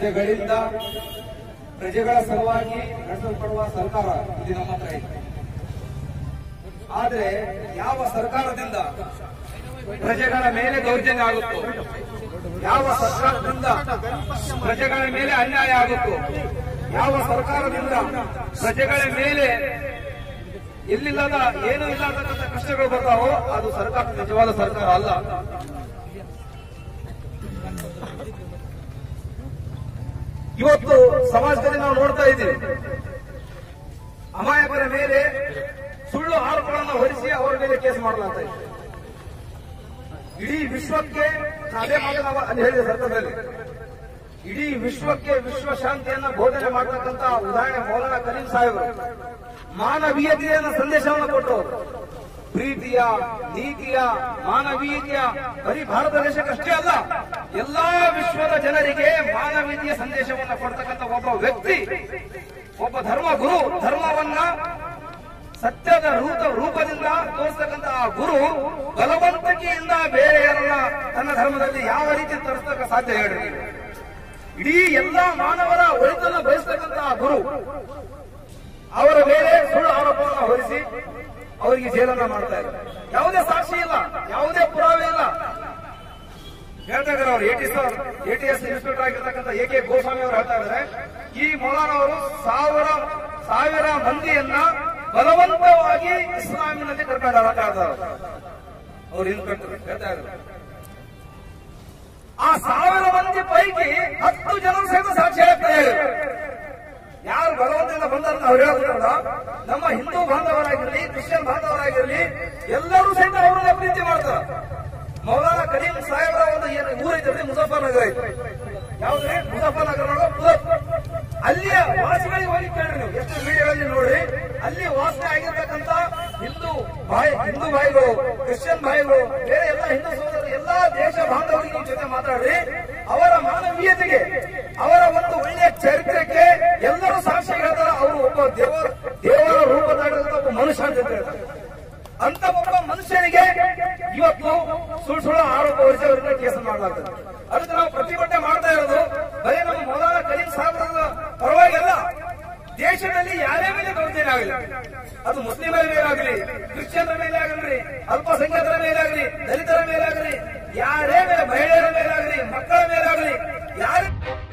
ಪ್ರಜೆಗಳಿಂದ ಪ್ರಜೆಗಳ ಸಲುವಾಗಿ ನಡೆಸಲ್ಪಡುವ ಸರ್ಕಾರ ಇದು ನಮ್ಮ ಹತ್ರ ಇದೆ ಆದ್ರೆ ಯಾವ ಸರ್ಕಾರದಿಂದ ಪ್ರಜೆಗಳ ಮೇಲೆ ದೌರ್ಜನ್ಯ ಆಗುತ್ತೋ ಯಾವ ಸರ್ಕಾರದಿಂದ ಪ್ರಜೆಗಳ ಮೇಲೆ ಅನ್ಯಾಯ ಆಗುತ್ತೋ ಯಾವ ಸರ್ಕಾರದಿಂದ ಪ್ರಜೆಗಳ ಮೇಲೆ ಎಲ್ಲಿಲ್ಲದ ಏನೂ ಇಲ್ಲತಕ್ಕಂಥ ಕಷ್ಟಗಳು ಬರ್ತಾವೋ ಅದು ಸರ್ಕಾರ ನಿಜವಾದ ಸರ್ಕಾರ ಅಲ್ಲ ಇವತ್ತು ಸಮಾಜದಲ್ಲಿ ನಾವು ನೋಡ್ತಾ ಇದ್ದೀವಿ ಅಮಾಯಕರ ಮೇಲೆ ಸುಳ್ಳು ಆರೋಪಗಳನ್ನು ಹೊರಿಸಿ ಅವರ ಮೇಲೆ ಕೇಸ್ ಮಾಡಲಾಗ್ತಾ ಇದೆ ಇಡೀ ವಿಶ್ವಕ್ಕೆ ಅದೇ ಮಾತು ನಾವು ಅಲ್ಲಿ ಹೇಳಿದೆ ಸರ್ಕಾರದಲ್ಲಿ ಇಡೀ ವಿಶ್ವಕ್ಕೆ ವಿಶ್ವ ಶಾಂತಿಯನ್ನ ಬೋಧನೆ ಮಾಡತಕ್ಕಂತ ಉದಾಹರಣೆ ಮೌಲಾನ ಕರೀಂ ಸಾಹೇಬರು ಮಾನವೀಯತೆಯ ಸಂದೇಶವನ್ನು ಕೊಟ್ಟರು ಪ್ರೀತಿಯ ನೀತಿಯ ಮಾನವೀಯತೆಯ ಬರೀ ಭಾರತ ದೇಶಕ್ಕಷ್ಟೇ ಅಲ್ಲ ಎಲ್ಲಾ ವಿಶ್ವದ ಜನರಿಗೆ ಮಾನವೀಯತೆಯ ಸಂದೇಶವನ್ನು ಕೊಡ್ತಕ್ಕಂಥ ಒಬ್ಬ ವ್ಯಕ್ತಿ ಒಬ್ಬ ಧರ್ಮ ಗುರು ಧರ್ಮವನ್ನ ಸತ್ಯದ ರೂಪ ರೂಪದಿಂದ ತೋರಿಸ್ತಕ್ಕಂಥ ಆ ಗುರು ಬಲವಂತಿಕೆಯಿಂದ ಬೇರೆಯವರನ್ನ ತನ್ನ ಧರ್ಮದಲ್ಲಿ ಯಾವ ರೀತಿ ತೋರಿಸ್ತಕ್ಕ ಸಾಧ್ಯ ಹೇಳ್ರಿ ಇಡೀ ಎಲ್ಲಾ ಮಾನವರ ಒಳಿತನ್ನು ಬಯಸ್ತಕ್ಕಂಥ ಆ ಗುರು ಅವರ ಮೇಲೆ ಸುಳ್ಳು ಆರೋಪವನ್ನು ಹೊರಿಸಿ ಅವರಿಗೆ ಜೈಲನ್ನ ಮಾಡ್ತಾ ಇದ್ದಾರೆ ಯಾವುದೇ ಸಾಕ್ಷಿ ಇಲ್ಲ ಯಾವುದೇ ಪುರಾವೆ ಇಲ್ಲ ಹೇಳ್ತಾ ಇದ್ದಾರೆ ಅವರು ಎಟಿಎಸ್ ಎಟಿಎಸ್ ಇನ್ಸ್ಪೆಕ್ಟರ್ ಆಗಿರ್ತಕ್ಕಂಥ ಎ ಕೆ ಗೋಸ್ವಾಮಿ ಅವರು ಹೇಳ್ತಾ ಇದ್ದಾರೆ ಈ ಮೌಲಾನ ಅವರು ಸಾವಿರ ಸಾವಿರ ಮಂದಿಯನ್ನ ಬಲವಂತವಾಗಿ ಇಸ್ಲಾಮಿನಲ್ಲಿ ಕರ್ಕೊಂಡು ಅವರು ಇನ್ಸ್ಪೆಕ್ಟರ್ ಹೇಳ್ತಾ ಇದ್ದಾರೆ ಆ ಸಾವಿರ ಮಂದಿ ಪೈಕಿ ಹತ್ತು ಜನರು ಸಹಿತ ಸಾಕ್ಷಿ ಹೇಳ್ತಾರೆ ಯಾರು ಬಲವಂತದಿಂದ ಬಂದಾರ ಅವ್ರು ಹೇಳೋದ್ರಲ್ಲ ನಮ್ಮ ಹಿಂದೂ ಬಾಂಧವರಾಗಿರ್ಲಿ ಕ್ರಿಶ್ಚಿಯನ್ ಬಾಂಧವರಾಗಿರ್ಲಿ ಎಲ್ಲರೂ ಸಹಿತ ಅವರನ್ನ ಪ್ರೀತಿ ಮಾಡ್ತಾರೆ ಮೌಲಾನ ಕರೀಂ ಸಾಹೇಬರ ಒಂದು ಏನು ಊರೈತೆ ಮುಜಫರ್ ನಗರ ಐತೆ ಯಾವ್ದ್ರಿ ಮುಜಫರ್ ನಗರ ಅಲ್ಲಿಯ ವಾಸಿಗಳಿಗೆ ಹೋಗಿ ಕೇಳ್ರಿ ನೀವು ಎಷ್ಟು ವಿಡಿಯೋಗಳಲ್ಲಿ ನೋಡ್ರಿ ಅಲ್ಲಿ ವಾಸನೆ ಆಗಿರ್ತಕ್ಕಂಥ ಹಿಂದೂ ಬಾಯಿ ಹಿಂದೂ ಬಾಯಿಗಳು ಕ್ರಿಶ್ಚಿಯನ್ ಬಾಯಿಗಳು ಬೇರೆ ಎಲ್ಲ ಹಿಂದೂ ಸೋದರರು ಎಲ್ಲಾ ದೇಶ ಬಾಂಧವರಿಗೆ ನಿಮ್ ಜೊತೆ ಮಾತಾಡ್ರಿ ಅವರ ಮಾನವೀಯತೆಗೆ ಅವರ ಒಂದು ಒಳ್ಳೆಯ ಚರಿತ್ರೆಗೆ ಎಲ್ಲರೂ ಸಾಕ್ಷಿ ಹೇಳ್ತಾರೆ ಅವರು ಒಬ್ಬ ದೇವರ ದೇವರ ರೂಪದಾಗಿರ್ತಕ್ಕಂಥ ಒಬ್ಬ ಮನುಷ್ಯ ಅಂತ ಹೇಳ್ತಾರೆ ಅಂತ ಒಬ್ಬ ಮನುಷ್ಯನಿಗೆ ಇವತ್ತು ಸುಳ್ಳು ಸುಳ್ಳು ಆರೋಪ ಹೊರಿಸಿ ಅವರಿಗೆ ಕೇಸ್ ಮಾಡಲಾಗ್ತದೆ ಅದಕ್ಕೆ ನಾವು ಪ್ರತಿಭಟನೆ ಮಾಡ್ತಾ ಇರೋದು ಬರೀ ನಮ್ಮ ಮೌಲಾನ ಕರೀಂ ಸಾಹೇಬರ ಪರವಾಗಿಲ್ಲ ದೇಶದಲ್ಲಿ ಯಾರೇ ಮೇಲೆ ದೌರ್ಜನ್ಯ ಆಗಲಿ ಅದು ಮುಸ್ಲಿಮರ ಮೇಲೆ ಆಗಲಿ ಕ್ರಿಶ್ಚಿಯನ್ರ ಮೇಲೆ ಆಗಲಿ ಅಲ್ಪಸಂಖ್ಯಾತರ ಮೇಲೆ ಆಗಲಿ ದಲಿತರ ಮೇಲೆ ಆಗಲಿ ಯಾರೇ ಮೇಲೆ ಮಹಿಳೆಯರ ಮೇಲೆ ಆಗಲಿ ಮಕ್ಕಳ ಮೇಲೆ ಆಗಲಿ ಯಾರೇ